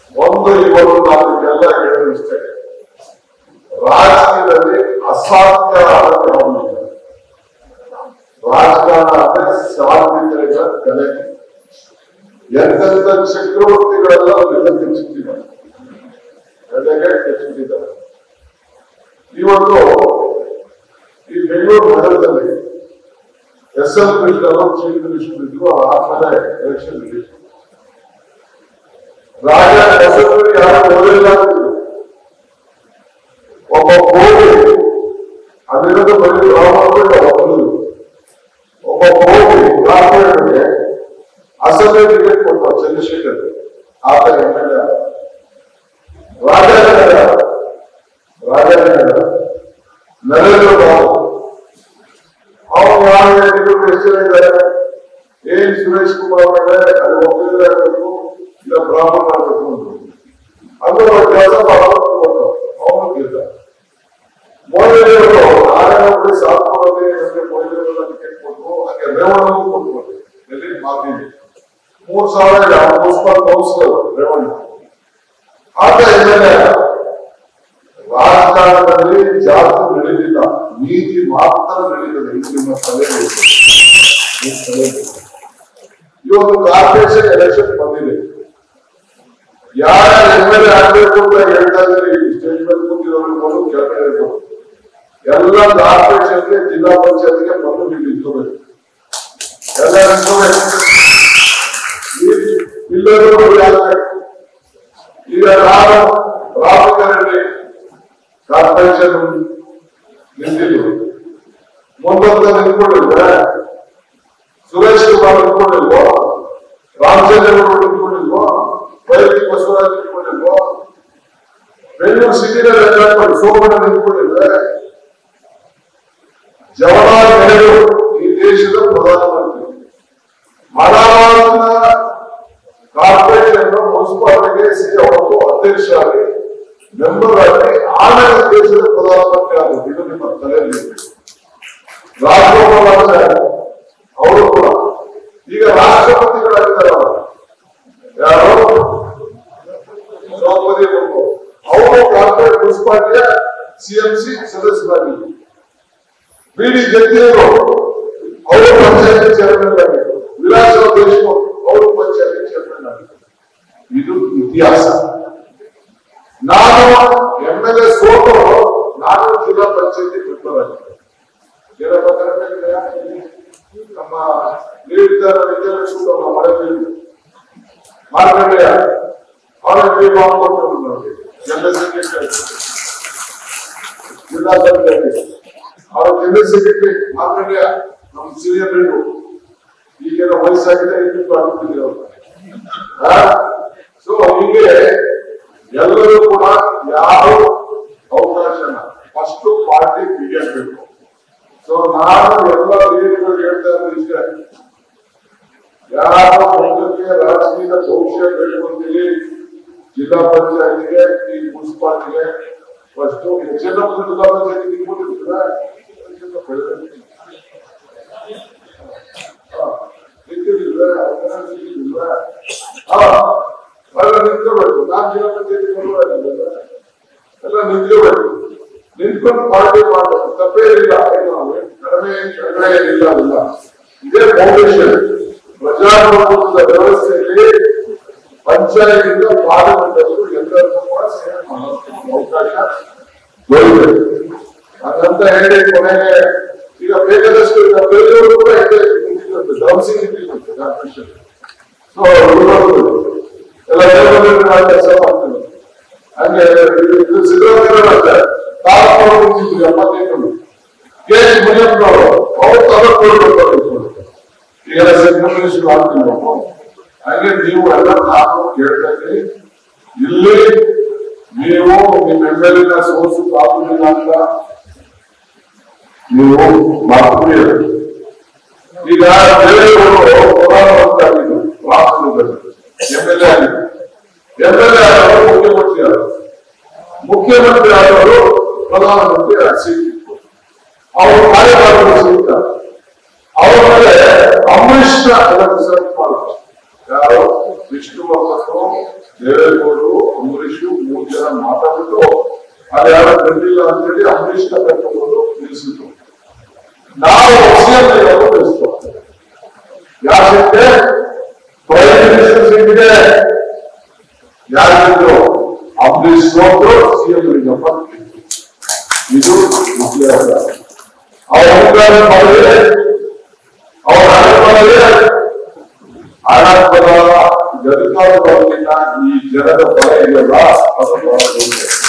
ಒಂದು ಇವತ್ತು ನಾನು ಎಲ್ಲ ಹೇಳೋದು ಇಷ್ಟೇ ರಾಜಕೀಯದಲ್ಲಿ ಅಸಾಧ್ಯ ಆರೋಗ್ಯ ಹೊಂದಿದ್ದಾರೆ ರಾಜಕಾರಣ ಅಂದ್ರೆ ಸಾಧ್ಯತೆಗಳ ಕಲೆ ಎಂತೆಂತ ಚಕ್ರವರ್ತಿಗಳೆಲ್ಲ ಅವರೆಲ್ಲ ಕೆಚ್ಚಿಟ್ಟಿದ್ದಾರೆ ಕಲೆಗೆ ಕೆಚ್ಚಿಟ್ಟಿದ್ದಾರೆ ಇವತ್ತು ಈ ಬೆಂಗಳೂರು ನಗರದಲ್ಲಿ S L Krishna chief minister ಇದ್ರು ಆದ್ಮೇಲೆ ಎಲೆಕ್ಷನ್ ನಡೀತು ರಾಜ ಹೆಸರು ಯಾರು ಓದಿಲ್ಲ ಅಂತಿದ್ರು ಒಬ್ಬ ಕೋಟಿ ಅದಿರೋದು ಬರೀ ರಾಮಕೃಷ್ಣ ಒಬ್ಬರು ಒಬ್ಬ ಕೋಟಿ ಕಾರ್ಪೊರೇಟ್ಗೆ ಅಸೆಂಬ್ಲಿ ಟಿಕೆಟ್ ಕೊಟ್ಟ ಚಂದ್ರಶೇಖರ್ ಆತ M L A Rajanagara Rajanagara Narendra Babu ಅವನು ಯಾವ ಎಷ್ಟು ಜನ ಇದ್ದಾರೆ ಏನ್ ಸುರೇಶ್ ಕುಮಾರ್ ಅವರೇ ಅದು ಒಪ್ಪಿದ್ರೆ ಆಗಬೇಕು ಇಲ್ಲ ಬ್ರಾಹ್ಮಣ ಆಗಬೇಕು ಅಂದ್ರು ಅದು ಕೆಲಸ ಮಾಡಬೇಕು ಅವನು ಗೆದ್ದ ಮೋದಿಯವರು ನಾರಾಯಣಪುರಿ ಸಾತ್ಪುರದಲ್ಲಿ ನಮಗೆ ಮೋದಿಯವರೆಲ್ಲ ಟಿಕೆಟ್ ಕೊಟ್ಟರು ಹಾಗೆ ರೇವಣ್ಣಗೂ ಕೊಟ್ಟರು ಎಲ್ಲಿ ಮಾತಿದೆ ಮೂರ್ ಸಾವಿರ ಮುನ್ಸಿಪಲ್ ಕೌನ್ಸಿಲರ್ ರೇವಣ್ಣ ಆತ ಎಮ್ಮೆಲ್ಯೆ ರಾಜಕಾರಣದಲ್ಲಿ ಜಾತಿ ನಡೆದಿಲ್ಲ ನೀತಿ ಮಾತ್ರ ನಡೀತದೆ ಇದು ನಿಮ್ಮ ತಲೆಯಲ್ಲಿ ಇದೆ. ಈ ತಲೆಯಲ್ಲಿ ಇದೆ. ಇವತ್ತು ಕಾರ್ಪೊರೇಷನ್ ಎಲೆಕ್ಷನ್ ಬಂದಿದೆ ಯಾರ ಎಮ್ ಎಲ್ ಎ ಆಗ್ಬೇಕು ಅಂತ ಹೇಳ್ತಾ ಇದ್ದಾರೆ ಈ ಸ್ಟೇಜ್ ಮೇಲೆ ಕೂತಿರೋರು ಇರ್ಬೋದು, ಕೆಳಗಡೆ ಇರ್ಬೋದು. ಎಲ್ಲ ಕಾರ್ಪೊರೇಷನ್ಗೆ ಜಿಲ್ಲಾ ಪಂಚಾಯತ್ಗೆ ಬಂದು ನೀವು ನಿಂತ್ಕೋಬೇಕು ಎಲ್ಲ ನಿಂತ್ಕೋಬೇಕು ಇಲ್ಲರೂ ಯಾಕೆ ಈಗ ನಾನು ರಾಮಕರಣಿ ಕಾರ್ಪೊರೇಷನ್ ನಿಂತಿದ್ರು ಮುಂದೊಂದು ನಿಂತ್ಕೊಂಡಿಲ್ವೇ ಸುರೇಶ್ ಕುಮಾರ್ ನಿಂತ್ಕೊಂಡಿಲ್ವೋ ರಾಮಚಂದ್ರ ನಿಂತ್ಕೊಂಡಿಲ್ವೋ ವೈದ್ಯ ಬಸವರಾಜ್ ನಿಂತ್ಕೊಂಡಿಲ್ವೋ ಬೆಂಗಳೂರು ಸಿಟಿನಲ್ಲಿ ಎಲ್ಲ ಸೋಮಣ್ಣ ನಿಂತ್ಕೊಂಡಿಲ್ವೇ ಜವಾಹರ್ಲಾಲ್ ನೆಹರು ಈ ದೇಶದ ಪ್ರಧಾನಮಂತ್ರಿ ಮಹಾರಾಷ್ಟ್ರ ಕಾರ್ಪೊರೇಷನ್ ಮುನ್ಸಿಪಾಲಿಟಿಗೆ ಸಿ ಅವರು ಅಧ್ಯಕ್ಷ ಆಗಿ ಮೆಂಬರ್ ಆಗಿ ಆಮೇಲೆ ದೇಶದ ಪ್ರಧಾನಮಂತ್ರಿ ಆಗುತ್ತೆ ಇದು ನಿಮ್ಮ ತಲೆಯಲ್ಲಿ ಇರ್ಬೇಕು. ರಾಜಗೋಪಾಲಾಚಾರ್ಯ ಅವರು ಕೂಡ ಈಗ ರಾಷ್ಟ್ರಪತಿಗಳಾಗಿದ್ದಾರೆ ಅವರು ಯಾರು ದ್ರೌಪದಿ ಮುರ್ಮು ಅವರು ಕಾರ್ಪೊರೇಟ್ ಮುನ್ಸಿಪಾಲಿಟಿಯ ಸಿಎಂಸಿ ಸದಸ್ಯರಾಗಿದ್ದರು ಬಿ ಡಿ ಜಗದೀವರು ಅವರು ಪಂಚಾಯತಿ ಚೇರ್ಮನ್ ಆಗಿದ್ದರು ವಿಲಾಸರಾವ್ ದೇಶಮುಖ್ ಅವರು ಪಂಚಾಯತಿ ಚೇರ್ಮನ್ ಆಗಿದ್ದರು ಇದು ಇತಿಹಾಸ ನಾನು ಎಂ ಎಲ್ ಎ ಸೋತು ನಾನು ಜಿಲ್ಲಾ ಪಂಚಾಯತಿ ಮೆಂಬರ್ ಆಗಿದ್ದೆ ಏನಪ್ಪ ಕರೆಕ್ಟ್ ಆಗಿದೆಯಾ? ನಮ್ಮ ನೀಡಿದ್ದಾರೆ ವಿದ್ಯಾಲಯ ನಮ್ಮ ಮಳೆ ಬೀಳು ಮಾರ್ಕಂಡೆಯ ಅವರ ಪಿ ಕೊಟ್ಟರು ನನಗೆ ಎಂ ಎಸ್ ಸೆಕ್ರೆಟರಿ ಜಿಲ್ಲಾ ಪಂಚಾಯತಿ ಅವರ ಜನರಲ್ ಸೆಕ್ರೆಟರಿ ಮಾರ್ಕಂಡೆಯ ನಮ್ಮ ಸೀನಿಯರ್ ಲೀಡರು ಈಗೇನೋ ವಯಸ್ಸಾಗಿದೆ ಇನ್ನೂ ಆಗುತ್ತಿದೆ ಅವರು ಸೊ ಹೀಗೆ ಎಲ್ಲರೂ ಕೂಡ ಯಾವ ಅವಕಾಶನ ಫಸ್ಟ್ ಪಾರ್ಟಿ ಬಿಗಿಯಬೇಕು ಸೊ ನಾನು ಎಲ್ಲ ಲೀಡರ್ಗಳು ಹೇಳ್ತಾ ಇರೋದು ಇಷ್ಟೇ ಯಾರು ಮುಂದಕ್ಕೆ ರಾಜಕೀಯ ಭವಿಷ್ಯ ಬೆಳೆಯುವಂತಿದೆ ಜಿಲ್ಲಾ ಪಂಚಾಯತಿಗೆ ಈ ಮುನ್ಸಿಪಾಲಿಟಿಗೆ ಫಸ್ಟ್ ಹೆಚ್ಚಿನ ಜಿಲ್ಲಾ ಪಂಚಾಯತಿ ನಿಂತ್ಕೊಂಡಿರ್ತೀರಾ ನಿಂತಿರ್ಲಿಲ್ವಾ ನಿಂತಿರ್ಲಿಲ್ವಾ ಹಾ ಅಲ್ಲ ನಿಂತ್ಕೋಬೇಕು ನಾಲ್ಕು ಜಿಲ್ಲಾ ಪಂಚಾಯತಿ ಬರುವಾಗಿಲ್ಲ ಎಲ್ಲ ನಿಂತ್ಕೋಬೇಕು ನಿಂತ್ಕೊಂಡು ಪಾರ್ಟಿ ಮಾಡಬೇಕು ತಪ್ಪೇ ಇಲ್ಲ ಏನು ಕಡಿಮೆ ಕಡಿಮೆ ಏನಿಲ್ಲ ಅಲ್ಲ ಇದೇ ಫೌಂಡೇಶನ್ ಪ್ರಜಾಪ್ರಭುತ್ವದ ವ್ಯವಸ್ಥೆಯಲ್ಲಿ ಪಂಚಾಯತಿಂದ ಪಾರ್ಲಿಮೆಂಟ್ ಎಲ್ಲರಿಗೂ ಕೂಡ ಸೇವೆ ಮಾಡೋದಕ್ಕೆ ಅವಕಾಶ ದೊರೆಯುತ್ತೆ ಹಾಗಂತ ಹೇಳಿ ಕೊನೆಗೆ ಈಗ ಬೇಕಾದಷ್ಟು ಈಗ ಬೇರೆಯವರು ಕೂಡ ಇದೆ ನಿಂತಿರುತ್ತೆ ಡೌನ್ಸಿಂಗ್ ನಿಂತಿರುತ್ತೆ ಕಾರ್ಪೊರೇಷನ್ ಸೊ ಎಲ್ಲ ದೇವರ ಕೆಲಸ ಮಾಡ್ತಾರೆ ಹಂಗೆ ಇದು- ಇದು ಸಿದ್ದರಾಮಯ್ಯ ತಾಲೂಕು ನಿಂತಿದ್ರು ಎಪ್ಪತ್ತೈದು ಕೆ ಎಚ್ ಮುನಿಯಪ್ಪನವರು ಅವರು ತಾಲೂಕು ಕೊಡ್ಬೇಕು ಈಗ ಸೆಕ್ರೆಟರಿ ಆಗ್ತೀವಿ ನಾವು ಹಾಗೆ ನೀವು ಎಲ್ಲ ನಾನು ಕೇಳ್ತಾ ಇದ್ದೀನಿ ಇಲ್ಲಿ ನೀವು ನಿಮ್ಮ ಎಮ್ ಎಲ್ ಎನ ಸೋಸು ಆಗುದಿಲ್ಲ ಅಂತ ನೀವು ಮಾತುಕತೆ ಈಗ ಬೇರೆಯವರು ಪ್ರಧಾನಮಂತ್ರಿ ಆಗಿದ್ರು ರಾಷ್ಟ್ರದಲ್ಲಿ ಎಂ ಎಲ್ ಎ ಆಗಿದ್ರು ಎಂ ಎಲ್ ಎ ಆದವರು ಮುಖ್ಯಮಂತ್ರಿ ಆದರು ಮುಖ್ಯಮಂತ್ರಿ ಆದವರು ಪ್ರಧಾನಮಂತ್ರಿ ಸಿಕ್ಕಿತ್ತು ಅವರು ಕಾರ್ಯಕರ್ತರು ಸಿಗ್ತಾರೆ ಅವರ ಮೇಲೆ ಅಂಬರೀಷ್ನ ಎಲೆಕ್ಷನ್ ಮಾಡ್ತಾರೆ ಯಾರು ವಿಷ್ಣುವರ್ಧನ್ ದೇವೇಗೌಡರು ಜನ ಮಾತಾಡ್ಬಿಟ್ಟು ಅಲ್ಲಿ ಯಾರು ಬಂದಿಲ್ಲ ಅಂತೇಳಿ ಅಂಬರೀಷ್ ಕರ್ಕೊಂಡು ನಿಲ್ಲಿಸಿದ್ರು ನಾವು ಸಿಎಂ ನಿಲ್ಲಿಸ್ತಾರೆ ಯಾಕೆ ಪ್ರೈಮ್ ಮಿನಿಸ್ಟರ್ ಸಿಕ್ಕಿದೆ ಯಾರಿದ್ರು ಅಂಬರೀಷ್ ಸೋತು ಸಿಎಂ ಲಿಂಗಪ್ಪ ಗೆದ್ರು. ಇದು ಇತಿಹಾಸ ಅವ್ರ ಅಧಿಕಾರ ಮಾಡಿದ್ರೆ ಅವ್ರ ಮಾಡಿದ್ರೆ ಆಡಳಿತ ಬರಲ್ಲ ಅಧಿಕಾರ ಬರೋದಿಲ್ಲ ಈ ಜನರ ಬಲ ಇದೆಯಲ್ಲ ಅದು ಬಹಳ ದೊಡ್ಡದು.